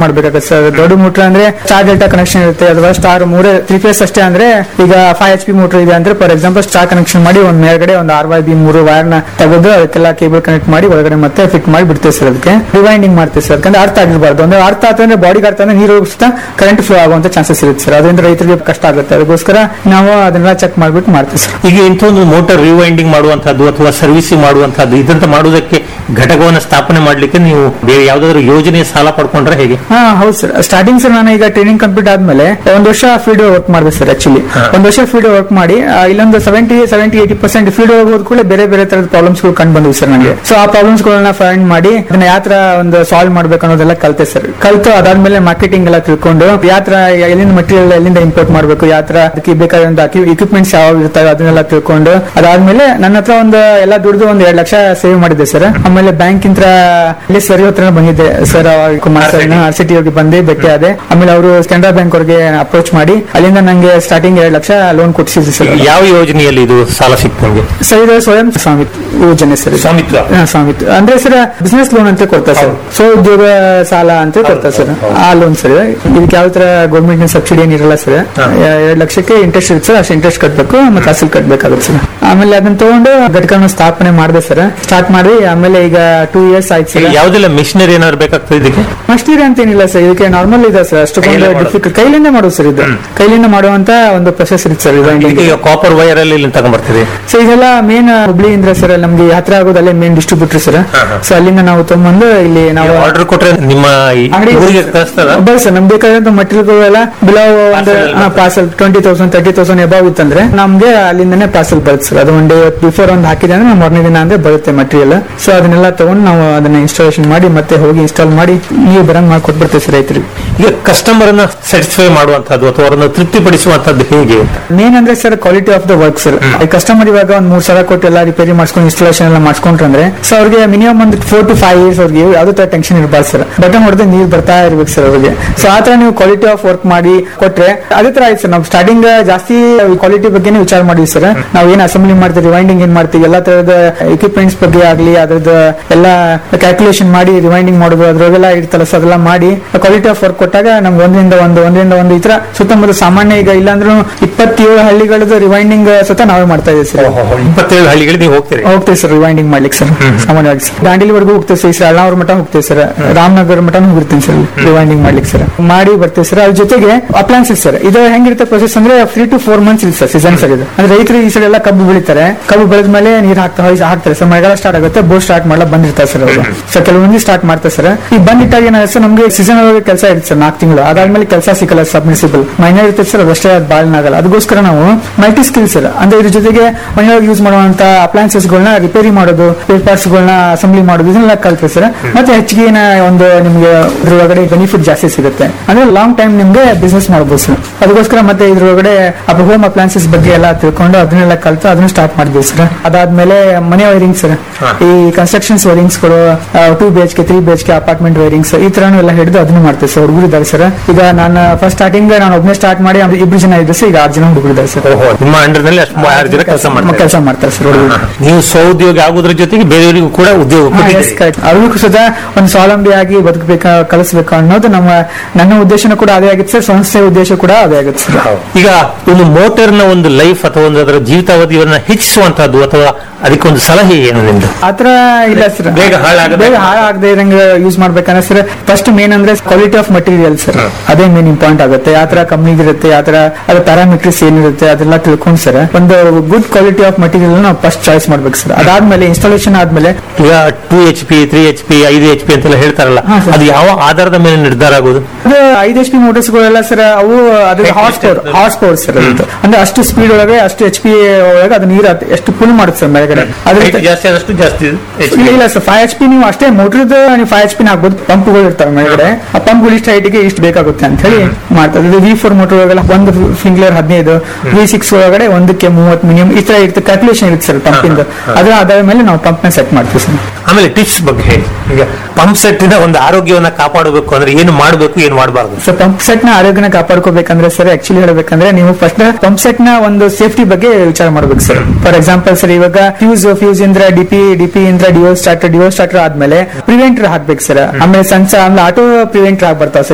ಮಾಡ್ಬೇಕಾಗುತ್ತೆ ಸರ್ ದೊಡ್ಡ ಮೋಟರ್ ಅಂದ್ರೆ ಸ್ಟಾರ್ ಡೆಲ್ಟಾ ಕನೆಕ್ಷನ್ ಇರುತ್ತೆ ಅಥವಾ ಸ್ಟಾರ್ ಮೂರೇ ತ್ರೀ ಫೇಸ್ ಅಷ್ಟೇ ಅಂದ್ರೆ ಈಗ ಫೈವ್ ಎಚ್ ಪಿ ಮೋಟರ್ ಇದೆ ಅಂದ್ರೆ ಫಾರ್ ಎಕ್ಸಾಂಪಲ್ ಸ್ಟಾರ್ ಕನೆಕ್ಷನ್ ಮಾಡಿ ಒಂದ್ ಮೇಲ್ಗಡೆ ಒಂದು ಆರ್ ವೈ ಬಿ ಮೂರು ವೈರ್ ನ ತೆಗೆದು ಅದಕ್ಕೆಲ್ಲ ಕೇಬಲ್ ಕನೆಕ್ಟ್ ಮಾಡಿ ಒಳಗಡೆ ಮತ್ತೆ ಫಿಟ್ ಮಾಡಿ ಬಿಡ್ತೇವೆ ಸರ್ ಅದಕ್ಕೆ ರಿವೈಂಡಿಂಗ್ ಮಾಡ್ತೇವೆ ಸರ್ ಯಾಕಂದ್ರೆ ಅರ್ಥ ಆಗಿರಬಾರ್ದು ಅಂದ್ರೆ ಅರ್ಥ ಆತಂದ್ರೆ ಬಾಡಿಗೆ ಅರ್ಥ ಅಂದ್ರೆ ನೀರು ಹೋಗಿಸ್ತಾ ಕರೆಂಟ್ ಫ್ಲೋ ಆಗುವಂತ ಚಾನ್ಸಸ್ ಇರುತ್ತೆ ಸರ್ ಅದರಿಂದ ರೈತರಿಗೆ ಕಷ್ಟ ಆಗುತ್ತೆ ಅದಕ್ಕೋಸ್ಕರ ನಾವು ಅದನ್ನೆಲ್ಲ ಚೆಕ್ ಮಾಡ್ಬಿಟ್ಟು ಮಾಡ್ತೀವಿ ಸರ್ ಈಗ ಇಂಥ ಒಂದು ಮೋಟಾರ್ ರಿವೈಂಡಿಂಗ್ ಮಾಡುವಂತಹದ್ದು ಅಥವಾ ಸರ್ವಿಸಿಂಗ್ ಮಾಡುವಂತಹದ್ದು ಇದಂತ ಮಾಡುವುದಕ್ಕೆ ಘಟಕವನ್ನು ಸ್ಥಾಪನೆ ಮಾಡ್ಲಿಕ್ಕೆ ನೀವು ಬೇರೆ ಯಾವ್ದಾದ್ರು ಯೋಜನೆ ಸಾಲ ಪಡ್ಕೊಂಡ್ರೆ ಹೇಗೆ ಹಾ ಹೌದು ಸರ್ ಸ್ಟಾರ್ಟಿಂಗ್ ಸರ್ ನಾನು ಈಗ ಟ್ರೈನಿಂಗ್ ಕಂಪ್ಲೀಟ್ ಆದ್ಮೇಲೆ ಒಂದ್ ವರ್ಷ ಫೀಲ್ಡ್ ವರ್ಕ್ ಮಾಡಿದೆ ಸರ್ ಆಕ್ಚುಲಿ ಒಂದ್ ವರ್ಷ ಫೀಲ್ಡ್ ವರ್ಕ್ ಮಾಡಿ ಆ, ಇಲ್ಲೊಂದು seventy seventy eighty percent field ಹೋದ ಕೂಡ ಬೇರೆ ಬೇರೆ ತರದ ಪ್ರಾಬ್ಲಮ್ಸ್ ಗಳು ಕಂಡು ಬಂದ್ವು ಸರ್ ನನಗೆ ಸೊ ಆ ಪ್ರಾಬ್ಲಮ್ಸ್ ಗಳನ್ನ ಫೈಂಡ್ ಮಾಡಿ ಅದನ್ನ ಯಾವ ತರ ಒಂದು ಸಾಲ್ವ್ ಮಾಡ್ಬೇಕು ಅನ್ನೋದೆಲ್ಲ ಕಲ್ತೆ ಸರ್ ಕಲ್ತು ಅದಾದ್ಮೇಲೆ ಮಾರ್ಕೆಟಿಂಗ್ ಎಲ್ಲ ತಿಳ್ಕೊಂಡು ಯಾವ ತರ ಎಲ್ಲಿಂದ ಮಟೀರಿಯಲ್ ಎಲ್ಲಿಂದ ಇಂಪೋರ್ಟ್ ಮಾಡಬೇಕು ಯಾವ ತರ ಅದಕ್ಕೆ ಬೇಕಾದಂತ ಇಕ್ವಿಪ್ಮೆಂಟ್ಸ್ ಯಾವ ಇರ್ತವೆ ಅದನ್ನೆಲ್ಲ ತಿಳ್ಕೊಂಡು ಅದಾದ್ಮೇಲೆ ನನ್ನ ಹತ್ರ ಒಂದು ಎಲ್ಲ ದುಡ್ದು ಒಂದು ಎರಡ್ ಲಕ್ಷ ಸೇವ್ ಮಾಡಿದ್ದೆ ಸರ್ ಆಮೇಲೆ ಬ್ಯಾಂಕ್ ಇಂತ್ರ ಇಲ್ಲಿ ಸರಿ ಹತ್ರ ಬಂದಿದ್ದೆ sir Kumar sir R C T ಹೋಗಿ ಬಂದು ಭೇಟಿ ಆದೆ ಆಮೇಲೆ ಅವರು ಕೆನರಾ ಬ್ಯಾಂಕ್ ಅವ್ರಿಗೆ ಅಪ್ರೋಚ್ ಮಾಡಿ ಅಲ್ಲಿಂದ ನಂಗೆ ಸ್ಟಾರ್ಟಿಂಗ್ ಎರಡ್ ಲಕ್ಷ ಲೋನ್ ಕೊಡಿಸಿದ್ರು ಸರ್ ಯಾವ ಯೋಜನೆಯಲ್ಲಿ ಇದು ಸಾಲ ಸಿಕ್ತು ನಿಮಗೆ ಸರ್ ಇದು ಸ್ವಯಂ ಸ್ವಾಮಿತ್ವ ಯೋಜನೆ ಸರ್ ಇದು. ಸ್ವಾಮಿತ್ವ? ಹಾ, ಸ್ವಾಮಿತ್ವ ಅಂದ್ರೆ ಸರ್ ಬಿಸ್ನೆಸ್ ಲೋನ್ ಅಂತ ಕೊಡ್ತಾರೆ ಸರ್ ಸೊ ಉದ್ಯೋಗ ಸಾಲ ಅಂತ ಕೊಡ್ತಾರೆ ಸರ್ ಆ ಲೋನ್ ಸರ್ ಇದಕ್ಕೆ ಯಾವ ತರ ಗೌರ್ಮೆಂಟ್ ಸಬ್ಸಿಡಿ ಏನಿರಲ್ಲ ಸರ್ ಎರಡ್ ಲಕ್ಷಕ್ಕೆ ಇಂಟ್ರೆಸ್ಟ್ ಇರುತ್ತೆ ಸರ್ ಅಷ್ಟು ಇಂಟ್ರೆಸ್ಟ್ ಕಟ್ಟಬೇಕು ಮತ್ತೆ ಅಸಲ್ ಕಟ್ಟಬೇಕಾಗುತ್ತೆ ಸರ್ ಆಮೇಲೆ ಅದನ್ನ ತಗೊಂಡು ಘಟಕನ ಸ್ಥಾಪನೆ ಮಾಡಿದೆ ಸರ್ ಸ್ಟಾರ್ಟ್ ಮಾಡಿ ಆಮೇಲೆ ಈಗ ಟೂ ಇಯರ್ಸ್ ಆಯ್ತು ಸರ್ ಯಾವ್ದೆಲ್ಲ ಮಿಷನರಿ ಏನಾದ್ರು ಬೇಕಾಗ್ತದೆ ಇದಕ್ಕೆ ಮಸ್ಟೀರಿ ಅಂತ ಏನಿಲ್ಲ ಸರ್ ಇದಕ್ಕೆ ನಾರ್ಮಲ್ ಇದೆ ಸರ್ ಅಷ್ಟೊಂದು ಕೈಲೇ ಮಾಡೋದು. ಡಿಫಿಕಲ್ಟ್ ಕೈಲಿಂದ ಮಾಡೋದು ಸರ್ ಇದು ಕೈಲಿಂದ ಮಾಡುವಂತ ಒಂದು ಪ್ರೊಸೆಸ್ ಇರುತ್ತೆ ಸರ್ ಇದಕ್ಕೆ ಇದು ಈಗ ಕಾಪರ್ ವೈರ್ ಅಲ್ಲಿ ಇಲ್ಲಿ ತಗೊಂಡ್ಬರ್ತೀರಿ ಸೊ ಇದೆಲ್ಲ ಮೇನ್ ಹುಬ್ಳಿಯಿಂದ ಸರ್ ನಮ್ಗೆ ಹತ್ರ ಆಗೋದಲ್ಲೇ ಮೇನ್ ಡಿಸ್ಟ್ರಿಬ್ಯೂಟರ್ ಸರ್ ಸೊ ಅಲ್ಲಿಂದ ನಾವು ತಗೊಂಬಂದು ಇಲ್ಲಿ ನಾವು ಆರ್ಡರ್ ಕೊಟ್ರೆ ನಿಮ್ಮ ಈ ಅಂಗಡಿ ಊರಿಗೆ ಕಳಿಸ್ತದ ಬಸ್ ಸರ್ ನಮ್ಗೆ ಬೇಕಾದಂತ ಮಟೀರಿಯಲ್ ಎಲ್ಲ ಬಿಲೋ ಒಂದು Parcel ಎಲ್ಲ parcel twenty thousand thirty thousand above ಇತ್ತಂದ್ರೆ ನಮ್ಗೆ ಅಲ್ಲಿಂದನೇ ಪಾರ್ಸಲ್ ಬರುತ್ತೆ ಸರ್ ಅದು ಒನ್ ಡೇ ಬಿಫೋರ್ ಒಂದು ಹಾಕಿದೆ ಅಂದ್ರೆ ನಾವು ಮೊದಲನೇ ದಿನ ಅಂದ್ರೆ ಬರುತ್ತೆ ಮಟೀರಿಯಲ್ ಸೊ ಅದನ್ನೆಲ್ಲ ತಗೊಂಡು ನಾವು ಅದನ್ನ ಇನ್ಸ್ಟಾಲೇಷನ್ ಮಾಡಿ ಮತ್ತೆ ಹೋಗಿ ಇನ್ಸ್ಟಾಲ್ ಮಾಡಿ ನೀವು ಬರಂಗ್ ಮಾಡಿ ಕೊಟ್ಬಿಡ್ತೇವೆ ಸರ್ ರೈತರಿಗೆ ಈಗ ಕಸ್ಟಮರ್ ಅನ್ನ ಸ್ಯಾಟಿಸ್ಫೈ ಮಾಡುವಂತಹದ್ದು ಅಥವಾ ಅವರನ್ನು ತೃಪ್ತಿಪಡಿಸುವಂತಹದ್ದು ಹೇಗೆ ಅಂತ ಮೇನ್ ಅಂದ್ರೆ sir quality of the work sir customer ಇವಾಗ ಒಂದ್ ಮೂರ್ ಸಾವಿರ ಕೊಟ್ಟು ಎಲ್ಲ ರಿಪೇರಿ ಮಾಡ್ಕೊಂಡು ಇನ್ಸ್ಟಾಲೇಷನ್ ಎಲ್ಲ ಮಾಡ್ಕೊಂಡ್ರೆ ಸೊ ಅವ್ರಿಗೆ ಮಿನಿಮಮ್ ಒಂದು ಫೋರ್ ಟು ಫೈವ್ ಇಯರ್ಸ್ ಅವ್ರಿಗೆ ಯಾವ್ದೇ ತರ ಟೆನ್ಷನ್ ಇರಬಾರ್ದು ಸರ್ ಬಟನ್ ಹೊಡೆದು ನೀರ್ ಬರ್ತಾ ಇರ್ಬೇಕು ಸರ್ ಅವ್ರಿಗೆ ಸೊ ಆ ತರ ನೀವು ಕ್ವಾಲಿಟಿ ಆಫ್ ವರ್ಕ್ ಮಾಡಿ ಕೊಟ್ರೆ ಅದೇ ತರ ಆಯ್ತು ಸರ್ ನಾವು ಸ್ಟಾರ್ಟಿಂಗ್ ಜಾಸ್ತಿ ಕ್ವಾಲಿಟಿ ಬಗ್ಗೆನೇ ವಿಚಾರ ಮಾಡಿದ್ವಿ ಸರ್ ನಾವು ಏನ್ ಅಸೆಂಬ್ಲಿ ಮಾಡ್ತೀವಿ ರಿವೈಂಡಿಂಗ್ ಏನ್ ಮಾಡ್ತೀವಿ ಎಲ್ಲಾ ತರದ ಎಕ್ವಿಪ್ಮೆಂಟ್ಸ್ ಬಗ್ಗೆ ಆಗ್ಲಿ ಅದ್ರದ್ದು ಎಲ್ಲ ಕ್ಯಾಲ್ಕುಲೇಷನ್ ಮಾಡಿ ರಿವೈಂಡಿಂಗ್ ಮಾಡೋದು ಅದ್ರೊಳಗೆಲ್ಲ ಇರ್ತಲ್ಲ ಸೊ ಅದೆಲ್ಲ ಮಾಡಿ ಕ್ವಾಲಿಟಿ ಆಫ್ ವರ್ಕ್ ಕೊಟ್ಟಾಗ ನಮ್ಗೆ ಒಂದರಿಂದ ಒಂದು ಒಂದರಿಂದ ಒಂದು ಈ ತರ ಸುತ್ತಮುತ್ತ ಸಾಮಾನ್ಯ ಈಗ ಇಲ್ಲಾಂದ್ರೂ ಇಪ್ಪತ್ತೇಳು ಹಳ್ಳಿಗಳದ್ದು ರಿವೈಂಡಿಂಗ್ ಸತ ನಾವೇ ಮಾಡ್ತಾ ಇದೀವಿ ಸರ್ ಇಪ್ಪತ್ತೇಳು ಹಳ್ಳಿಗಳಿಗೆ ನೀವು ಹೋಗ್ತೀರಿ ಹೋಗ್ತೇವೆ ಸರ್ ರಿವೈಂಡಿಂಗ್ ಮಾಡ್ಲಿಕ್ಕೆ ಸರ್ ಸಾಮಾನ್ಯವಾಗಿ ಸರ್ ದಾಂಡೇಲಿವರೆಗೂ ಹೋಗ್ತೇವೆ ಸರ್ ಶ್ರೀ ಅಳ್ನಾವರ ಮಠ ಹೋಗ್ತೇವೆ ಸರ್ ರಾಮನಗರ ಮಠ ಹೋಗಿರ್ತೀನಿ ಸರ್ ರಿವೈಂಡಿಂಗ್ ಮಾಡ್ಲಿಕ್ಕೆ ಸರ್ ಮಾಡಿ ಬರ್ತೇವೆ ಸರ್ ಅದ್ರ ಜೊತೆಗೆ ಅಪ್ಲಾನ್ಸಸ್ ಸರ್ ಇದು ಹೆಂಗಿರುತ್ತೆ ಪ್ರೊಸೆಸ್ ಅಂದ್ರೆ ತ್ರೀ ಟು ಫೋರ್ ಮಂತ್ಸ್ ಇರುತ್ತೆ ಸರ್ ಸೀಸನ್ ಸರ್ ಇದು ಅಂದ್ರೆ ರೈತರು ಈ ಸೈಡ್ ಎಲ್ಲ ಕಬ್ಬು ಬೆಳಿತಾರೆ ಕಬ್ಬು ಬೆಳೆದ ಮೇಲೆ ನೀರು ಹಾಕ್ತಾ ಹಾಕ್ತಾರೆ ಸರ್ ಮಳೆಗಾಲ ಸ್ಟಾರ್ಟ್ ಆಗುತ್ತೆ ಬೋರ್ ಸ್ಟಾರ್ಟ್ ಮಾಡಲ್ಲ ಬಂದಿರ್ತಾರೆ ಸರ್ ಅವರು ಸೊ ಕೆಲವೊಂದು ಸ್ಟಾರ್ಟ್ ಮಾಡ್ತಾರೆ ಸರ್ ಈ ಬಂದಿಟ್ಟಾಗ ಏನಾಗುತ್ತೆ ಸರ್ ನಮಗೆ ಸೀಸನ್ ಒಳಗೆ ಕೆಲಸ ಇರುತ್ತೆ ಸರ್ ನಾಲ್ಕು ತಿಂಗಳು ಅದಾದ್ಮೇಲೆ ಕೆಲಸ ಸಿಕ್ಕಲ್ಲ ಸಬ್ಮಿಸಿಬಲ್ ಮೈನರ್ ಇರುತ್ತೆ ಸರ್ ಅದಷ್ಟೇ ಅದು ಬಾಳ್ನಾಗಲ್ಲ ಅದಕ್ಕೋಸ್ಕರ ನಾವು ಮಲ್ಟಿ ಸ್ಕಿಲ್ ಸರ್ ಅಂದ್ರೆ ಇದ್ರ ಜೊತೆಗೆ ಮನೆಯೊಳಗೆ ಯೂಸ್ ಮಾಡುವಂತ ಅಪ್ಲಯನ್ಸಸ್ ಗಳನ್ನ ರಿಪೇರಿ ಮಾಡೋದು ಸ್ಪೇರ್ ಪಾರ್ಟ್ಸ್ ಗಳನ್ನ ಅಸೆಂಬ್ಲಿ ಮಾಡೋದು ಇದನ್ನೆಲ್ಲ ಕಲ್ತ್ರೆ ಸರ್ ಮತ್ತೆ ಹೆಚ್ಚಿಗೆ ಏನ ಒಂದು ನಿಮ್ಗೆ ಇದ್ರೊಳಗಡೆ ಬೆನಿಫಿಟ್ ಜಾಸ್ತಿ ಸಿಗುತ್ತೆ ಅಂದ್ರೆ ಲಾಂಗ್ ಟೈಮ್ ನಿಮ್ಗೆ ಬಿಸ್ನೆಸ್ ಮಾಡಬಹುದು ಸರ್ ಅದಕ್ಕೋಸ್ಕರ ಮತ್ತೆ ಇದ್ರೊಳಗಡೆ ಹೋಮ್ ಅಪ್ಲಯನ್ಸಸ್ ಬಗ್ಗೆ ಎಲ್ಲ ತಿಳ್ಕೊಂಡು ಅದನ್ನೆಲ್ಲ ಕಲ್ತು ಅದನ್ನ ಸ್ಟಾರ್ಟ್ ಮಾಡಿದ್ವಿ ಸರ್ ಅದಾದ್ಮೇಲೆ ಮನೆ ವೈರಿಂಗ್ ಸರ್ ಈ ಕನ್ಸ್ಟ್ರಕ್ಷನ್ಸ್ ವೈರಿಂಗ್ಸ್ ಗಳು two B H K three B H K apartment wirings ಈ ತರನು ಎಲ್ಲ ಹಿಡಿದು ಅದನ್ನು ಮಾಡ್ತೇವೆ ಸರ್ ಹುಡುಗರು ಇದ್ದಾರೆ ಸರ್ ಈಗ ನಾನು ಫಸ್ಟ್ ಸ್ಟಾರ್ಟಿಂಗ್ ನಾನು ಒಬ್ಬನೇ ಸ್ಟಾರ್ಟ್ ಮಾಡಿ ಆಮೇಲೆ ಇಬ್ರು ಜನ ಇದ್ದಾರೆ ಸರ್ ಈಗ ಆರು ಜನ ಹುಡುಗರು ಇದ್ದಾರೆ ಸರ್ ಓಹೋ ನಿಮ್ಮ ಅಂಡರ್ ನಲ್ಲಿ ಅಷ್ಟು ಆರು ಜನ ಕೆಲಸ ಮಾಡ್ತಾರೆ ಕೆಲಸ ಮಾಡ್ತಾರೆ ಸರ್ ಹುಡುಗರು ನೀವು ಸ್ವಉದ್ಯೋಗಿ ಆಗೋದ್ರ ಜೊತೆಗೆ ಬೇರೆಯವರಿಗೂ ಕೂಡ ಉದ್ಯೋಗ ಕೊಟ್ಟಿದ್ದೀರಿ. ಅವ್ರಿಗೂ ಸುಧಾ ಒಂದು ಸ್ವಾವಲಂಬಿಯಾಗಿ ಬದುಕಬೇಕ ಕಲಿಸ್ಬೇಕು ಅನ್ನೋದು ನಮ್ಮ ನನ್ನ ಉದ್ದೇಶನೂ ಕೂಡ ಅದೇ ಆಗಿತ್ತು ಸರ್ ಸಂಸ್ಥೆ ಉದ್ದೇಶ ಕೂಡ ಅದೇ ಆಗುತ್ತೆ ಸರ್ ಈಗ ಒಂದು ಮೋಟರ್ ನ ಒಂದು ಲೈಫ್ ಅಥವಾ ಒಂದು ಅದರ ಜೀವಿತಾವಧಿಯನ್ನ ಹೆಚ್ಚಿಸುವಂತಹದ್ದು ಅಥವಾ ಅದಕ್ಕೊಂದು ಸಲಹೆ ಏನು ನಿಮ್ದು ಆತರ ಇಲ್ಲ ಸರ್ ಬೇಗ ಹಾಳಾಗದೆ- ಬೇಗ ಹಾಳಾಗದೆ ಇರಂಗ ಯೂಸ್ ಮಾಡ್ಬೇಕಂದ್ರೆ ಸರ್ ಫಸ್ಟ್ ಮೇನ್ ಅಂದ್ರೆ ಕ್ವಾಲಿಟಿ ಆಫ್ ಮಟೀರಿಯಲ್ ಸರ್ ಅದೇ ಮೇನ್ ಇಂಪಾರ್ಟೆಂಟ್ ಆಗುತ್ತೆ ಯಾವ ತರ ಕಂಪ್ನಿ ಇರುತ್ತೆ ಯಾವ ತರ ಅದ್ರ ಪ್ಯಾರಾಮೀಟರ್ಸ್ ಏನಿರುತ್ತೆ ಅದೆಲ್ಲ ತಿಳ್ಕೊಂಡು ಸರ್ ಒಂದು ಗುಡ್ ಕ್ವಾಲಿಟಿ ಆಫ್ ಮಟೀರಿಯಲ್ ನಾವು ಫಸ್ಟ್ ಚಾಯ್ಸ್ ಮಾಡ್ಬೇಕು ಸರ್ ಅದಾದ್ಮೇಲೆ ಇನ್ಸ್ಟಾಲೇಷನ್ ಆದ್ಮೇಲೆ ಈಗ two H P three H P ಐದು ಎಚ್ ಪಿ ಅಂತೆಲ್ಲ ಹೇಳ್ತಾರಲ್ಲ ಹಾ, ಸರ್. ಅದು ಯಾವ ಆಧಾರದ ಮೇಲೆ ನಿರ್ಧಾರ ಆಗೋದು ಅದು ಐದು ಎಚ್ ಪಿ ಮೋಟರ್ಸ್ ಗಳೆಲ್ಲ ಸರ್ ಅವು ಅದ್ರ Height ಹಾರ್ಸ್ ಪವರ್ ಎಷ್ಟು? ಹಾರ್ಸ್ ಪವರ್ ಸರ್ ಅದು ಅಂದ್ರೆ ಅಷ್ಟು ಸ್ಪೀಡ್ ಒಳಗೆ ಅಷ್ಟು ಎಚ್ ಪಿ ಒಳಗೆ ಅದು ನೀರು ಅದ್- ಎಷ್ಟು ಪುಲ್ ಮಾಡುತ್ತೆ ಸರ್ ಮೇಲ್ಗಡೆ ಅದ್ರ Height ಜಾಸ್ತಿ ಆದಷ್ಟು ಜಾಸ್ತಿ ಎಚ್ ಇಲ್ಲ ಇಲ್ಲ ಸರ್ ಫೈವ್ ಎಚ್ ಪಿ ನೀವು ಅಷ್ಟೇ ಮೋಟರ್ದ ನೀವು ಫೈವ್ ಎಚ್ ಪಿ ಹಾಕ್ಬೋದು ಪಂಪ್ಗಳು ಇರ್ತಾವೆ ಮೇಲ್ಗಡೆ ಆ ಪಂಪ್ಗಳು ಇಷ್ಟ ಹೈಟಿಗೆ ಇಷ್ಟು ಬೇಕಾಗುತ್ತೆ ಅಂತ ಹೇಳಿ ಮಾಡ್ತಾರೆ ಇದು ವಿ ಫೋರ್ ಮೋಟರ್ ಒಳಗೆಲ್ಲ ಒಂದು ಫಿಂಗ್ಲರ್ ಹದಿನೈದು ವಿ ಸಿಕ್ಸ್ ಒಳಗಡೆ ಒಂದಕ್ಕೆ ಮೂವತ್ತು ಮಿನಿಮಮ್ ಈ ತರ ಇರುತ್ತೆ ಕ್ಯಾಲ್ಕುಲೇಷನ್ ಇರುತ್ತೆ ಸರ್ ಪಂಪಿಂದ ಅದರ ಆಧಾರದ ಮೇಲೆ ನಾವು ಪಂಪ್ ನ ಸೆಟ್ ಮಾಡ್ತೀವಿ ಸರ್ ಆಮೇಲೆ ಟಿಪ್ಸ್ ಬಗ್ಗೆ ಹೇಳಿ ಈಗ ಪಂಪ್ ಸೆಟ್ ನ ಒಂದು ಆರೋಗ್ಯವನ್ನ ಕಾಪಾಡಬೇಕು ಅಂದ್ರೆ ಏನು ಮಾಡಬೇಕು ಏನು ಮಾಡಬಾರ್ದು ಸೊ ಪಂಪ್ ಸೆಟ್ ನ ಆರೋಗ್ಯನ ಕಾಪಾಡ್ಕೋಬೇಕಂದ್ರೆ ಸರ್ ಆಕ್ಚುಲಿ ಹೇಳ್ಬೇಕಂದ್ರೆ ನೀವು ಫಸ್ಟ್ ಪಂಪ್ ಸೆಟ್ ನ ಒಂದು ಸೇಫ್ಟಿ ಬಗ್ಗೆ ವಿಚಾರ ಮಾಡ್ಬೇಕು ಸರ್ ಫಾರ್ ಎಕ್ಸಾಂಪಲ್ ಸರ್ ಇವಾಗ ಫ್ಯೂಸ್ ಫ್ಯೂಸ್ ಇಂದ್ರ ಡಿಪಿ ಡಿಪಿ ಇಂದ್ರ ಡಿವೋ ಸ್ಟಾರ್ಟರ್ ಡಿವೋ ಸ್ಟಾರ್ಟರ್ ಆದ್ಮೇಲೆ ಪ್ರಿವೆಂಟರ್ ಹಾಕ್ಬೇಕು ಸರ್ ಆಮೇಲೆ ಸಣ್ಣ ಆಮೇಲೆ ಆಟೋ ಪ್ರಿವೆಂಟರ್ ಆಗಿ ಬರ್ತಾವ ಸರ್